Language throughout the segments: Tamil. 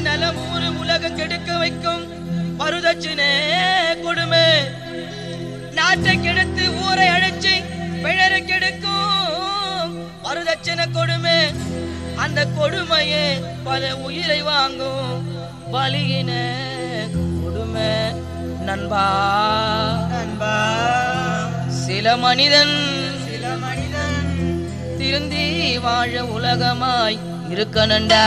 நலமூறு உலகம் கெடுக்க வைக்கும் பருதச்சினே கொடுமை நாட்டை கெடுத்து ஊரை அழைச்சு பிழற கெடுக்கும் வரதட்சணை கொடுமை அந்த கொடுமையே பல உயிரை வாங்கும் பலியின கொடுமை நண்பா நண்பா சில மனிதன் சில மனிதன் திருந்தி வாழ உலகமாய் இருக்கணுண்டா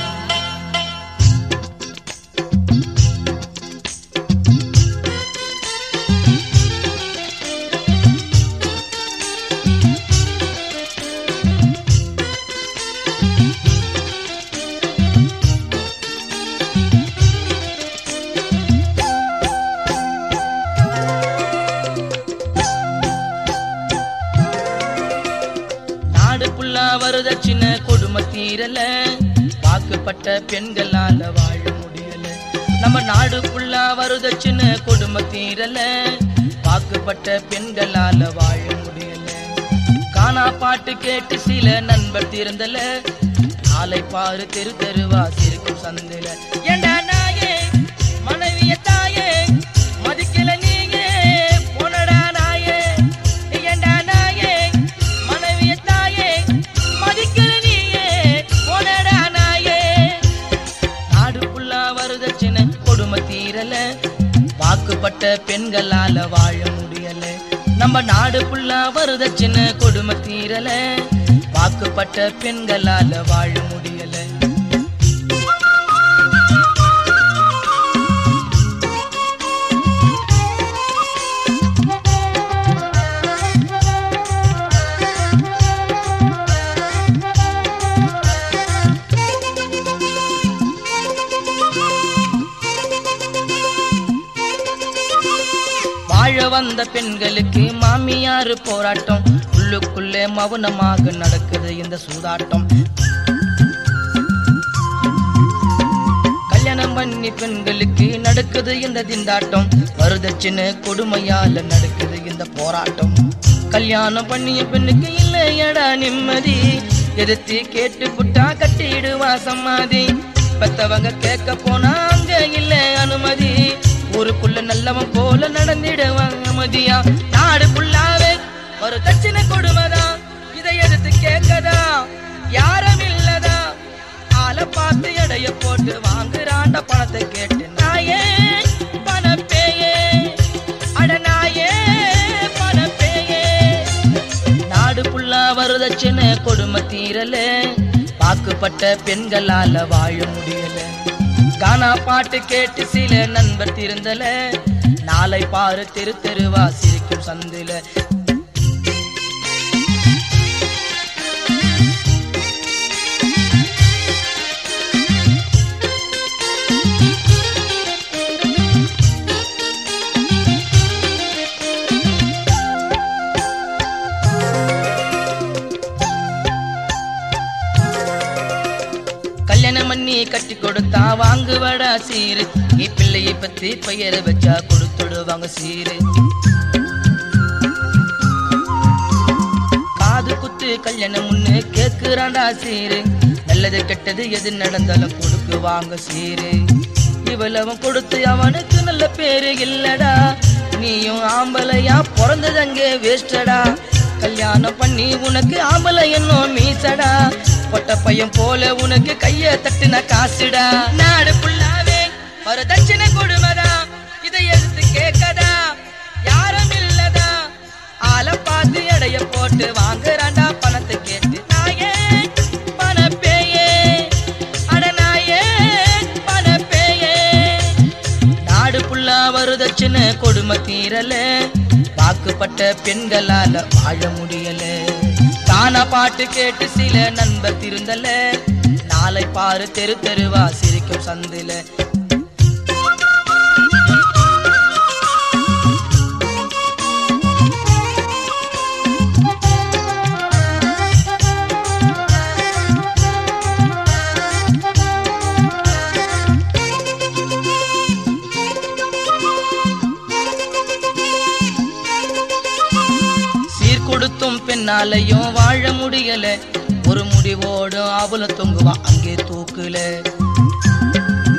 நாடு புல்லா வரதட்சின கொடுமை தீரல வாக்குப்பட்ட பெண்களால வாழ முடியல நம்ம நாடு புல்லா வரதட்சின கொடுமை தீரல வாக்குப்பட்ட பெண்களால வாழ முடியல காணா பாட்டு கேட்டு சில நண்பர் திருந்தல நாளை பாரு தெரு தெருவா சிரிக்கும் சந்தில ஏண்டா நாயே மனைவிய தாயே மதிக்கல நீயே போனடா நாயே ஏண்டா நாயே மனைவிய தாயே மதிக்கல நீயே போனடா நாயே நாடு புல்லா வரதட்சணை கொடுமை தீரல வாக்குப்பட்ட பெண்களால வாழ முடியல நம்ம நாடு புல்லா வரதட்சணை கொடுமை தீரல வாக்குப்பட்ட பெண்களால வாழ முடியல வாழ வந்த பெண்களுக்கு மாமியாரு போராட்டம் உள்ளுக்குள்ளே மௌனமாக நடக்குது இந்த சூதாட்டம் கல்யாணம் பண்ணி பெண்களுக்கு நடக்குது இந்த திண்டாட்டம் வரதட்சணை கொடுமையால நடக்குது இந்த போராட்டம் கல்யாணம் பண்ணிய பெண்ணுக்கு இல்லையடா நிம்மதி எதிர்த்து கேட்டு புட்டா கட்டிடுவா சமாதி பெத்தவங்க கேட்க போனா அங்க இல்ல அனுமதி ஊருக்குள்ள நல்லவன் போல நடந்திடுவாங்க மதியா நாடு புல்லாவே ஒரு தட்சிண கொடுமைதான் இதை எடுத்து கேட்கதா யாரும் இல்லதா ஆளை பார்த்து எடைய போட்டு வாங்குறாண்ட பணத்தை கேட்டு நாயே பணப்பேயே அட நாயே பணப்பேயே நாடு புல்லா வரதட்சணை கொடுமை தீரல வாக்குப்பட்ட பெண்களால வாழ முடியல கானா பாட்டு கேட்டு சில நண்பர் திருந்தல நாளை பாரு தெரு தெருவா சிரிக்கும் சந்தில கல்யாணம் பண்ணி கட்டி கொடுத்தா வாங்குவடா சீரு நீ பிள்ளையை பத்தி பெயரை வச்சா கொடுத்துடுவாங்க சீரு காது குத்து கல்யாணம் முன்னு கேக்குறான்டா சீரு நல்லது கெட்டது எது நடந்தாலும் கொடுக்குவாங்க சீரு இவ்வளவும் கொடுத்து அவனுக்கு நல்ல பேரு இல்லடா நீயும் ஆம்பளையா பிறந்தது அங்கே வேஸ்டடா கல்யாணம் பண்ணி உனக்கு ஆம்பளை என்னும் மீசடா பொட்ட பையன் போல உனக்கு கைய தட்டுன காசுடா நாடு புல்லாவே ஒரு தட்சிணை கொடுமதா இதை எடுத்து கேட்கதா யாரும் இல்லதா ஆளை பார்த்து எடைய போட்டு வாங்குறாண்டா பணத்தை கேட்டு நாயே பணப்பேயே அட நாயே பணப்பேயே நாடு புல்லா வரதட்சணை கொடுமை தீரல வாக்குப்பட்ட பெண்களால வாழ முடியல காணா பாட்டு கேட்டு சில நண்பர் திருந்தல நாளை பாரு தெரு தெருவா சிரிக்கும் சந்தில சீர் கொடுத்தும் பெண்ணாலையும் வாழ முடியல ஒரு முடிவோடு அவள தொங்குவா அங்கே தூக்குல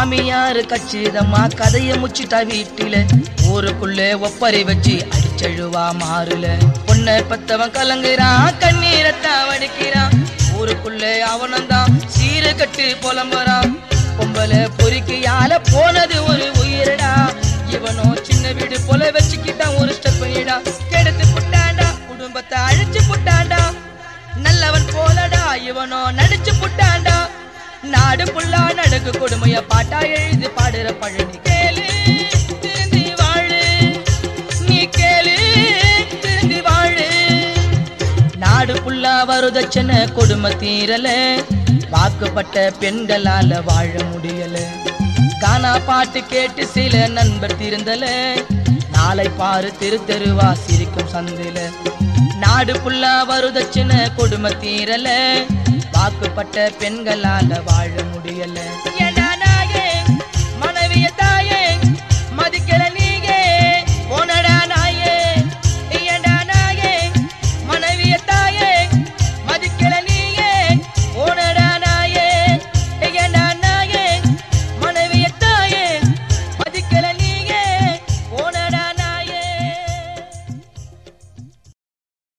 மாமியாரு கச்சிதமா கதைய முச்சிட்டா வீட்டில ஊருக்குள்ளே ஒப்பரை வச்சு அடிச்சழுவா மாறுல பொண்ணை பத்தவன் கலங்குறான் கண்ணீரத்தான் வடிக்கிறான் ஊருக்குள்ளே அவனந்தான் சீர கட்டு புலம்புறான் பொம்பளை பொறுக்கியால போனது ஒரு உயிரடா இவனோ சின்ன வீடு போல வச்சுக்கிட்டான் ஒரு ஸ்டெப் பண்ணிடா கெடுத்து புட்டாண்டா குடும்பத்தை அழிச்சு புட்டாண்டா நல்லவன் போலடா இவனோ நடிச்சு புட்டாண்டா நாடு புல்லா நடக்கு கொடுமைய பாட்டா எழுதி பாடுற பழனி கேளு திருந்தி வாழு நீ கேளு திருந்தி வாழு நாடு புல்லா வருதச்சன கொடுமை தீரல வாக்குப்பட்ட பெண்களால வாழ முடியல கானா பாட்டு கேட்டு சில நண்பர் திருந்தல நாளை பாரு திரு தெருவா சிரிக்கும் சந்தில நாடு புல்லா வருதச்சன கொடுமை தீரல வாக்குப்பட்ட பெண்களால வாழ முடியல